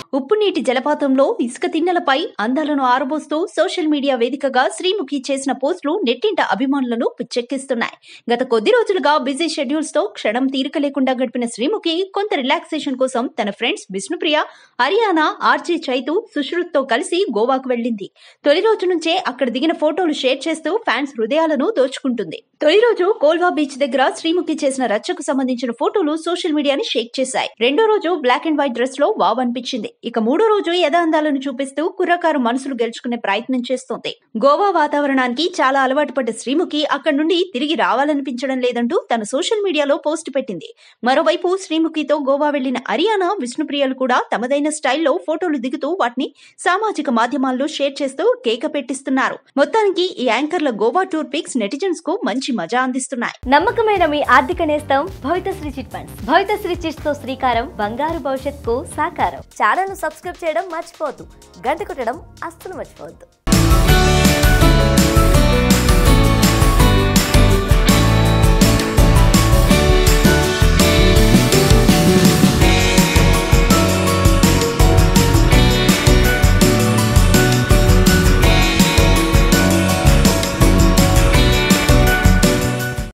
ఉప్పునీటి జలపాతంలో ఇసుక తిన్నెలపై అందాలను ఆరబోస్తూ సోషల్ మీడియా వేదికగా శ్రీముఖి చేసిన పోస్టులు నెట్టింట అభిమానులను పిచ్చెక్కిస్తున్నాయి గత కొద్ది రోజులుగా బిజీ షెడ్యూల్స్ తో క్షణం తీరిక లేకుండా గడిపిన శ్రీముఖి కొంత రిలాక్సేషన్ కోసం తన ఫ్రెండ్స్ విష్ణుప్రియ హరియానా ఆర్జే చైతు సుశ్రుత్ తో కలిసి గోవాకు వెళ్ళింది తొలి రోజు నుంచే అక్కడ దిగిన ఫోటోలు షేర్ చేస్తూ ఫ్యాన్స్ హృదయాలను దోచుకుంటుంది తొలి రోజు కోల్వా బీచ్ దగ్గర శ్రీముఖి చేసిన రచ్చకు సంబంధించిన ఫోటోలు సోషల్ మీడియాని షేక్ చేశాయి రెండో రోజు బ్లాక్ అండ్ వైట్ డ్రెస్ లో వావ్ అనిపించింది ఇక మూడో రోజు యథాందాలను చూపిస్తూ కుర్రకారు మనసులు గెలుచుకునే ప్రయత్నం చేస్తోంది గోవా వాతావరణానికి చాలా అలవాటు పడ్డ శ్రీముఖి అక్కడి నుండి తిరిగి రావాలనిపించడం లేదంటూ తన సోషల్ మీడియాలో పోస్ట్ పెట్టింది మరోవైపు శ్రీముఖితో గోవా వెళ్లిన హరియానా విష్ణుప్రియలు కూడా తమదైన స్టైల్లో ఫోటోలు దిగుతూ వాటిని సామాజిక మాధ్యమాల్లో షేర్ చేస్తూ కేక పెట్టిస్తున్నారు మొత్తానికి ఈ యాంకర్ల గోవా టూర్ పిక్స్ నెటిజన్స్ కు మంచి మజా అందిస్తున్నాయి నమ్మకమైన మీ ఆర్థిక నేస్తం Bhavithasri chit funds Bhavithasri chits తో శ్రీకారం బంగారు భవిష్యత్తుకు సాకారం ఛానల్ ను సబ్స్క్రైబ్ చేయడం మర్చిపోవద్దు గంట కొట్టడం అస్సలు మర్చిపోవద్దు